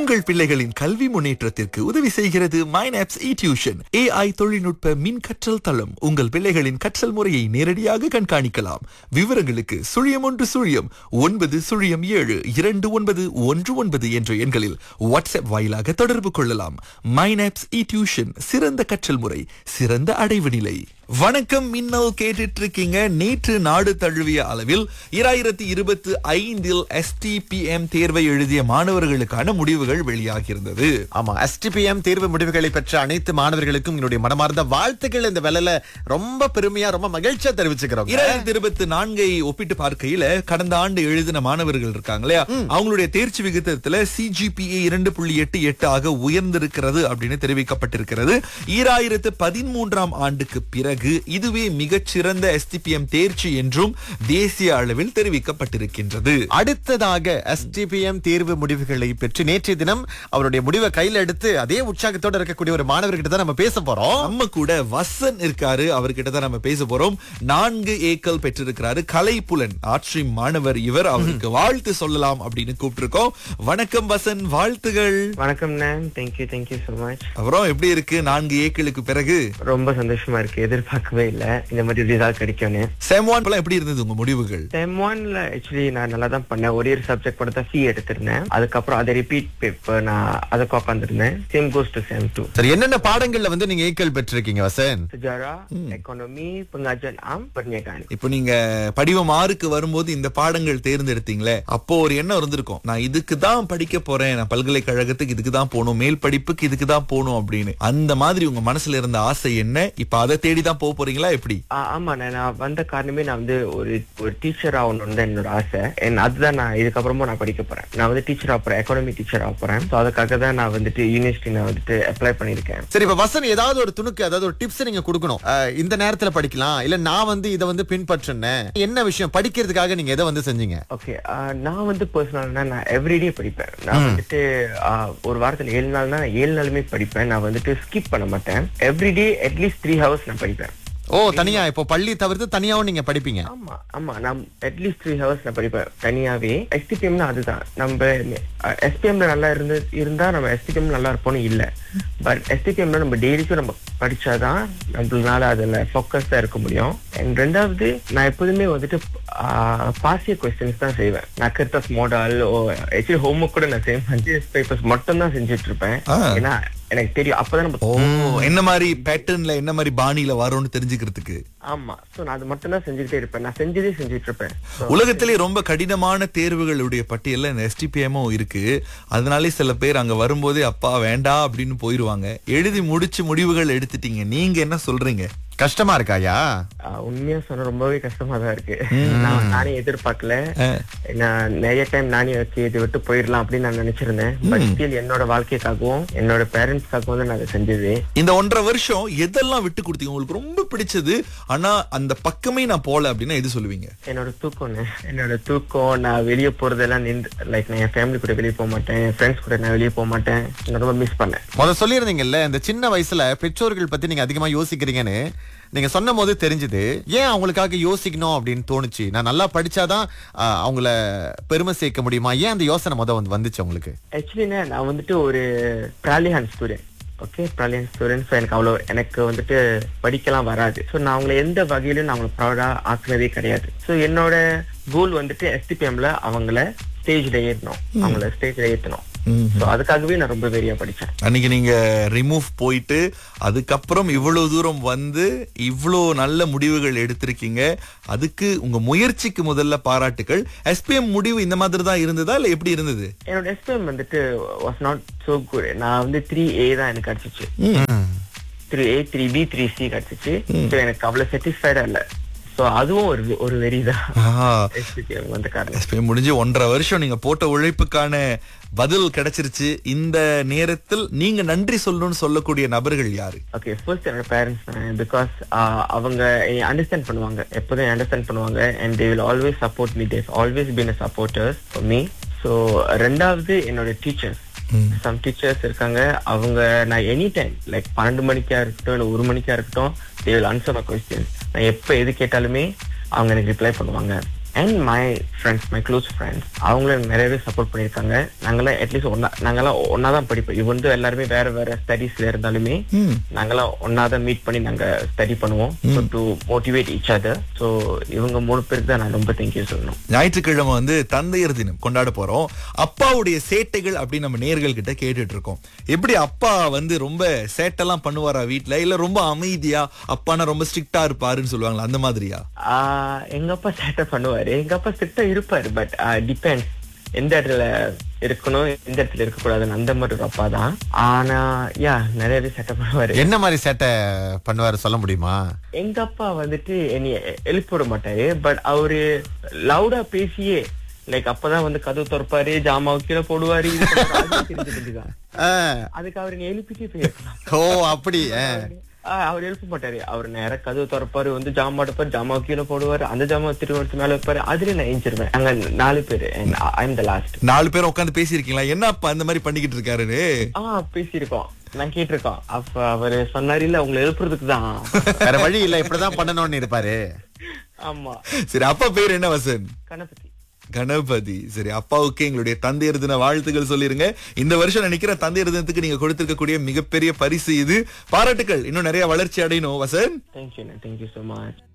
உங்கள் பிள்ளைகளின் கல்வி முன்னேற்றத்திற்கு உதவி செய்கிறது மைனாப்ஸ் இ டியூஷன் ஏஐ தொழில்நுட்ப மின் கற்றல் தளம் உங்கள் பிள்ளைகளின் கற்றல் முறையை நேரடியாக கண்காணிக்கலாம் விவரங்களுக்கு சுழியம் ஒன்று சுழியம் ஒன்பது சுழியம் ஏழு இரண்டு ஒன்பது ஒன்று ஒன்பது என்ற எண்களில் வாட்ஸ்அப் வாயிலாக தொடர்பு கொள்ளலாம் மைனாப்ஸ் இ டியூஷன் சிறந்த கற்றல் முறை சிறந்த அடைவு நிலை வணக்கம் மின்னல் கேட்டுட்டு இருக்கீங்க நேற்று நாடு தழுவிய அளவில் இராயிரத்தி இருபத்தி ஐந்தில் எஸ்டிபிஎம் தேர்வை எழுதிய மாணவர்களுக்கான முடிவுகள் வெளியாகியிருந்தது ஆமா எஸ்டிபிஎம் தேர்வு முடிவுகளை பெற்ற அனைத்து மாணவர்களுக்கும் என்னுடைய மனமார்ந்த வாழ்த்துக்கள் இந்த வேலையில ரொம்ப பெருமையா ரொம்ப மகிழ்ச்சியா தெரிவிச்சுக்கிறோம் இரண்டாயிரத்தி இருபத்தி நான்கை ஒப்பிட்டு பார்க்கையில கடந்த ஆண்டு எழுதின மாணவர்கள் இருக்காங்க இல்லையா அவங்களுடைய தேர்ச்சி விகிதத்துல சிஜிபிஏ இரண்டு புள்ளி எட்டு எட்டு ஆக உயர்ந்திருக்கிறது அப்படின்னு தெரிவிக்கப்பட்டிருக்கிறது ஈராயிரத்து பதிமூன்றாம் ஆண்டுக்கு பிறகு இதுவே மிகச்சிறந்த எஸ்டிபிஎம் தேர்ச்சி என்றும் தேசிய அளவில் தெரிவிக்கப்பட்டிருக்கின்றது அடுத்ததாக எஸ்டிபிஎம் தேர்வு முடிவுகளை பெற்று நேற்றைய தினம் அவருடைய முடிவை கையில எடுத்து அதே உற்சாகத்தோட இருக்கக்கூடிய ஒரு மாணவர்கிட்ட தான் நம்ம பேச போறோம் நம்ம கூட வசன் இருக்காரு அவர்கிட்ட தான் நம்ம பேச போறோம் நான்கு ஏக்கல் பெற்றிருக்கிறாரு கலைப்புலன் ஆட்சி மாணவர் இவர் அவருக்கு வாழ்த்து சொல்லலாம் அப்படின்னு கூப்பிட்டிருக்கோம் வணக்கம் வசன் வாழ்த்துகள் வணக்கம் ma'am thank you thank you so much அப்புறம் எப்படி இருக்கு நான்கு ஏக்களுக்கு பிறகு ரொம்ப சந்தோஷமா இருக்கு எதிர்பார்க்கவே இல்ல இந்த மாதிரி ரிசல்ட் கிடைக்கும்னு செம்வான் எல்லாம் எப்படி இருந்தது உங்க முடிவுகள் செம் ஒன்ல ஆக்சுவலி நான் நல்லா தான் பண்ணேன் ஒரே ஒரு சப்ஜெக்ட் மட்டும் தான் சி எடுத்திருந்தேன் அதுக்கப்புறம் அதை ரிப்பீட் பேப்பர் நான் அதுக்கு உட்காந்துருந்தேன் same goes to same too சரி என்னென்ன பாடங்கள்ல வந்து நீங்க ஏக்கல் பெற்றிருக்கீங்க Vasan sejarah ekonomi pengajian am perniagaan இப்போ நீங்க படிவம் ஆறுக்கு வரும்போது இந்த பாடங்கள் தேர்ந்தெடுத்தீங்களே அப்போ ஒரு எண்ணம் இருந்திருக்கும் நான் இதுக்கு தான் படிக்க போறேன் நான் பல்கலைக்கழகத்துக்கு இதுக்கு தான் போகணும் மேல் படிப்புக்கு இதுக்கு தான் போகணும் அப்படின்னு அந்த மாதிரி உங்க மனசுல இருந்த ஆசை என்ன இப்ப அதை தேடி தான் போக போறீங்களா எப்படி ஆ, ஆமா நான் நான் வந்த காரணமே நான் வந்து ஒரு ஒரு டீச்சர் ஆகணும்னு தான் என்னோட ஆசை And அதுதான் நான் இதுக்கப்புறமா நான் படிக்க போறேன் நான் வந்து டீச்சர் ஆக போறேன் எக்கானமி டீச்சர் ஆக போறேன் ஸோ அதுக்காக தான் நான் வந்துட்டு யூனிவர்சிட்டி நான் வந்துட்டு அப்ளை பண்ணியிருக்கேன் சரி இப்ப வசன் ஏதாவது ஒரு துணுக்கு அதாவது ஒரு டிப்ஸ் நீங்க கொடுக்கணும் அஹ், இந்த நேரத்துல படிக்கலாம் இல்ல நான் வந்து இதை வந்து பின்பற்றினேன் என்ன விஷயம் படிக்கிறதுக்காக நீங்க எதை வந்து செஞ்சீங்க ஓகே நான் வந்து பர்சனல்னா நான் எவ்ரிடே படிப்பேன் நான் வந்துட்டு ஆ, ஒரு வாரத்துல ஏழு நாள்னா நான் ஏழு நாளுமே படிப்பேன் நான் வந்துட்டு ஸ்கிப் பண்ண மாட்டேன் எவ்ரிடே அட்லீஸ்ட் த்ரீ ஹவர்ஸ் நான் படிப்பேன் ஓ தனியா இப்போ பள்ளி தவிர்த்து தனியாவும் நீங்க படிப்பீங்க ஆமா ஆமா நான் அட்லீஸ்ட் த்ரீ ஹவர்ஸ் நான் படிப்பேன் தனியாவே எஸ்டிபிஎம்னா அதுதான் நம்ம எஸ்பிஎம்ல நல்லா இருந்து இருந்தா நம்ம எஸ்டிபிஎம் நல்லா இருப்போம்னு இல்ல பட் எஸ்டிபிஎம்ல நம்ம டெய்லிக்கும் நம்ம படிச்சாதான் நம்மளால அதுல ஃபோக்கஸா இருக்க முடியும் அண்ட் ரெண்டாவது நான் எப்போதுமே வந்துட்டு பாசிய கொஸ்டின்ஸ் தான் செய்வேன் நான் கர்த்தஸ் மாடல் ஓ ஆக்சுவலி ஹோம்ஒர்க் கூட நான் செய்வேன் பஞ்சியஸ் பேப்பர்ஸ் மட்டும் தான் செஞ்சுட்டு இருப்பேன் ஆ. ஏன்னா எனக்கு தெரியும் அப்பதான் நம்ம ஓ என்ன மாதிரி பேட்டர்ன்ல என்ன மாதிரி பாணியில வரும்னு தெரிஞ்சுக்கிறதுக்கு ஆமா சோ நான் அது மட்டும் தான் செஞ்சுக்கிட்டே இருப்பேன் நான் செஞ்சதே செஞ்சுட்டு இருப்பேன் So, உலகத்திலே ரொம்ப கடினமான தேர்வுகளுடைய பட்டியல்ல இந்த எஸ்டிபிஎம்மும் இருக்கு அதனாலே சில பேர் அங்க வரும்போதே அப்பா வேண்டாம் அப்படின்னு போயிருவாங்க எழுதி முடிச்சு முடிவுகள் எடுத்துட்டீங்க நீங்க என்ன சொல்றீங்க கஷ்டமா இருக்காயா ஆஹ் உண்மையா சொன்ன ரொம்பவே கஷ்டமா தான் இருக்கு நான் நானே எதிர்பார்க்கல நான் நிறைய டைம் நானே வச்சு இதை விட்டு போயிடலாம் அப்படின்னு நான் நினைச்சிருந்தேன் பட் ஸ்டில் என்னோட வாழ்க்கைக்காகவும் என்னோட பேரண்ட்ஸ்க்காகவும் தான் நான் அதை செஞ்சது இந்த ஒன்றரை வருஷம் எதெல்லாம் விட்டு கொடுத்தீங்க உங்களுக்கு ரொம்ப பிடிச்சது ஆனா அந்த பக்கமே நான் போல அப்படின்னா எது சொல்லுவீங்க என்னோட தூக்கம்னு என்னோட தூக்கம் நான் வெளியே போறதெல்லாம் நின்று லைக் நான் என் ஃபேமிலி கூட வெளியே போக மாட்டேன் என் ஃப்ரெண்ட்ஸ் கூட நான் வெளியே போக மாட்டேன் நான் ரொம்ப மிஸ் பண்ணேன் முத சொல்லியிருந்தீங்கல்ல இந்த சின்ன வயசுல பெற்றோர்கள் பத்தி நீங்க அதிகமா யோசிக்கிறீங்கன்னு நீங்க சொன்ன போது தெரிஞ்சது ஏன் அவங்களுக்காக யோசிக்கணும் அப்படின்னு தோணுச்சு நான் நல்லா படிச்சாதான் ஆஹ், அவங்கள பெருமை சேர்க்க முடியுமா ஏன் அந்த யோசனை முத வந்து வந்துச்சு உங்களுக்கு ஆக்சுவலி நான் வந்துட்டு ஒரு brilliant student okay brilliant student so எனக்கு அவ்வளோ எனக்கு வந்துட்டு படிக்கலாம் வராது ஸோ நான் அவங்கள எந்த வகையிலும் நான் அவங்களை ப்ரௌடாக ஆக்குனதே கிடையாது ஸோ என்னோட கோல் வந்துட்டு எஸ்டிபிஎம்ல அவங்கள ஸ்டேஜ்ல ஏற்றணும் அவங்கள ஸ்டேஜ்ல ஏற்றணும் ஸோ அதுக்காகவே நான் ரொம்ப வெறியா படித்தேன் அன்னைக்கு நீங்க ரிமூவ் போயிட்டு அதுக்கப்புறம் இவ்வளவு தூரம் வந்து இவ்வளோ நல்ல முடிவுகள் எடுத்திருக்கீங்க அதுக்கு உங்க முயற்சிக்கு முதல்ல பாராட்டுகள் எஸ்பிஎம் முடிவு இந்த மாதிரி தான் இருந்ததா இல்ல எப்படி இருந்தது என்னோட எஸ்பிஎம் வந்துட்டு வாஸ் நாட் சோ குட் நான் வந்து த்ரீ ஏ தான் எனக்கு கிடைச்சிச்சு three A three B three C கிடைச்சிச்சு ஸோ எனக்கு அவ்வளவு சாட்டிஸ்ஃபைடா இல்லை ஸோ அதுவும் ஒரு ஒரு வெறி தான் ஆஹா. எஸ்பிஎம் வந்த காரணம் எஸ்பிஎம் முடிஞ்சு ஒன்றரை வருஷம் நீங்க போட்ட உழைப்புக்கான பதில் கிடைச்சிருச்சு இந்த நேரத்தில் நீங்க நன்றி சொல்லணும்னு சொல்லக்கூடிய நபர்கள் யாரு ஓகே ஃபர்ஸ்ட் என்னோட பேரண்ட்ஸ் பிகாஸ் அவங்க அண்டர்ஸ்டாண்ட் பண்ணுவாங்க எப்போதும் அண்டர்ஸ்டாண்ட் பண்ணுவாங்க and they will always support me they's always been a supporters for me so ரெண்டாவது என்னோட டீச்சர்ஸ் சம் டீச்சர்ஸ் இருக்காங்க அவங்க நான் எனி டைம் லைக் பன்னெண்டு மணிக்கா இருக்கட்டும் இல்லை ஒரு மணிக்கா இருக்கட்டும் they will answer my questions நான் எப்போ எது கேட்டாலுமே அவங்க எனக்கு ரிப்ளை பண்ணுவாங்க and my friends my close friends அவங்களும் எனக்கு நிறையவே சப்போர்ட் பண்ணியிருக்காங்க நாங்களாம் அட்லீஸ்ட் ஒன்னா நாங்களாம் ஒன்னா தான் படிப்போம் இது வந்து எல்லாருமே வேற வேற ஸ்டடீஸ்ல இருந்தாலுமே ம். நாங்களாம் ஒன்னா தான் மீட் பண்ணி நாங்க ஸ்டடி பண்ணுவோம் to motivate each other so இவங்க மூணு பேருக்கு தான் நான் ரொம்ப தேங்க்யூ சொல்லணும் ஞாயிற்றுக்கிழமை வந்து தந்தையர் தினம் கொண்டாட போறோம் அப்பாவுடைய சேட்டைகள் அப்படி நம்ம நேர்கள் கிட்ட கேட்டுட்டு இருக்கோம் எப்படி அப்பா வந்து ரொம்ப சேட்டெல்லாம் பண்ணுவாரா வீட்ல இல்ல ரொம்ப அமைதியா அப்பானா ரொம்ப ஸ்ட்ரிக்டா இருப்பாருன்னு சொல்லுவாங்களா அந்த மாதிரியா ஆஹ் எங்க அப்பா சேட்டை பண்ணுவாரு எங்க அப்பா ஸ்ட்ரிக்டா இருப்பாரு பட் டிபெண்ட்ஸ் எந்த இடத்துல இருக்கணும் எந்த இடத்துல இருக்க கூடாதுன்னு அந்த மாதிரி ஒரு அப்பா தான் ஆனா யா நிறையவே சேட்டை பண்ணுவாரு என்ன மாதிரி சேட்டை பண்ணுவாரு சொல்ல முடியுமா எங்க அப்பா வந்துட்டு என்னைய எழுப்பி விட மாட்டாரு பட் அவரு லவுடா பேசியே லைக் அப்பதான் வந்து கதவு திறப்பாரு ஜாமாவை கீழே போடுவாரு இது பண்ணுவாரு. அதுவே தெரிஞ்சு தெரிஞ்சுதான் ஆ. அதுக்கு அவர் என்னை எழுப்பிட்டே போயிருக்கலாம் ஓ அப்படி ஆ. ஆஹ் அவர் எழுப்ப மாட்டாரு அவர் நேரா கதவு திறப்பாரு வந்து ஜாமா எடுப்பாரு ஜாமா கீழே போடுவாரு அந்த ஜாமா திரும்ப எடுத்து மேல வைப்பாரு அதுல நான் எஞ்சிருவேன் அங்க நாலு பேரு ஐம் த லாஸ்ட் நாலு பேர் உட்காந்து பேசியிருக்கீங்களா என்ன அப்பா அந்த மாதிரி பண்ணிக்கிட்டு இருக்காருன்னு ஆஹ் பேசியிருக்கோம் நான் கேட்டிருக்கோம் அப்ப அவரு சொன்னாரு இல்ல உங்களை எழுப்புறதுக்கு தான் வேற வழி இல்ல இப்படிதான் பண்ணணும்னு இருப்பாரு ஆமா சரி அப்பா பேர் என்ன வசன் கணபதி கணபதி சரி அப்பாவுக்கு எங்களுடைய தந்தையர் தின வாழ்த்துக்கள் சொல்லிருங்க இந்த வருஷம் நினைக்கிறேன் தந்தையர் தினத்துக்கு நீங்க கொடுத்திருக்கக்கூடிய மிகப்பெரிய பரிசு இது பாராட்டுக்கள் இன்னும் நிறைய வளர்ச்சி அடையணும் Vasan thank you thank you so much